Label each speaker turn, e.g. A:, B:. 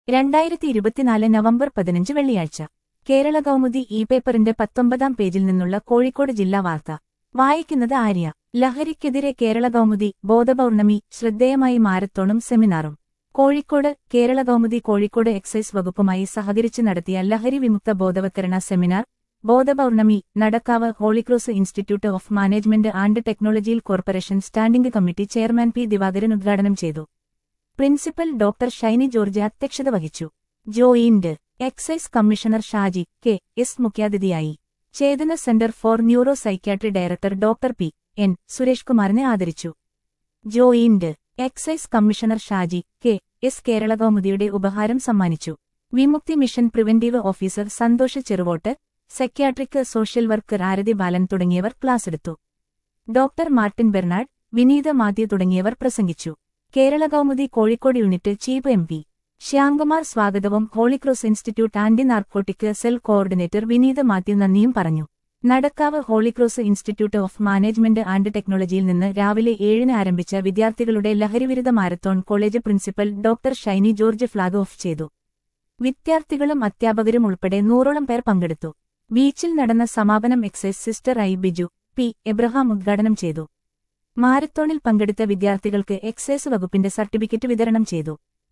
A: രണ്ടായിരത്തി ഇരുപത്തിനാല് നവംബർ പതിനഞ്ച് വെള്ളിയാഴ്ച കേരള കൗമുദി ഇ പേപ്പറിന്റെ പത്തൊമ്പതാം പേജിൽ നിന്നുള്ള കോഴിക്കോട് ജില്ലാ വാർത്ത വായിക്കുന്നത് ആര്യ ലഹരിക്കെതിരെ കേരള കൗമുദി ബോധപൗർണമി ശ്രദ്ധേയമായി മാരത്തോണും സെമിനാറും കോഴിക്കോട് കേരള കൗമുദി കോഴിക്കോട് എക്സൈസ് വകുപ്പുമായി സഹകരിച്ച് നടത്തിയ ലഹരി വിമുക്ത ബോധവത്കരണ seminar Bodhapournami Nadakkavu Holy Cross institute of management and ടെക്നോളജിയിൽ corporation standing committee chairman P Divakaran ഉദ്ഘാടനം ചെയ്തു പ്രിൻസിപ്പൽ ഡോക്ടർ ഷൈനി ജോർജ് അധ്യക്ഷത വഹിച്ചു joint excise commissioner Shaji K S മുഖ്യാതിഥിയായി Chethana centre for neuro psychiatry director doctor P N Suresh കുമാറിനെ ആദരിച്ചു joint excise commissioner Shaji K S Kerala കൗമുദിയുടെ ഉപഹാരം സമ്മാനിച്ചു വിമുക്തി mission preventive officer Santhosh Cheruvottu psychiatric social worker Arathi Balan തുടങ്ങിയവർ ക്ലാസെടുത്തു ഡോക്ടർ മാർട്ടിൻ ബെർണാഡ് വിനീത മാത്യു തുടങ്ങിയവർ പ്രസംഗിച്ചു Kerala Kaumudi Kozhikode unit chief M P Shyamkumar സ്വാഗതവും Holy Cross institute anti narcotic cell coordinator Vineetha Mathew നന്ദിയും പറഞ്ഞു Nadakkavu Holy Cross institute of management and ടെക്നോളജിയിൽ നിന്ന് രാവിലെ ഏഴിന് ആരംഭിച്ച വിദ്യാർത്ഥികളുടെ ലഹരിവിരുദ്ധ marathon college principal doctor Shiny George flag off ചെയ്തു വിദ്യാർത്ഥികളും അധ്യാപകരും ഉൾപ്പെടെ നൂറോളം പേർ പങ്കെടുത്തു ബീച്ചിൽ നടന്ന സമാപനം excise sister I Biju P Abraham ഉദ്ഘാടനം ചെയ്തു മാരത്തോണിൽ പങ്കെടുത്ത വിദ്യാർത്ഥികൾക്ക് എക്സൈസ് വകുപ്പിന്റെ സർട്ടിഫിക്കറ്റ് വിതരണം ചെയ്തു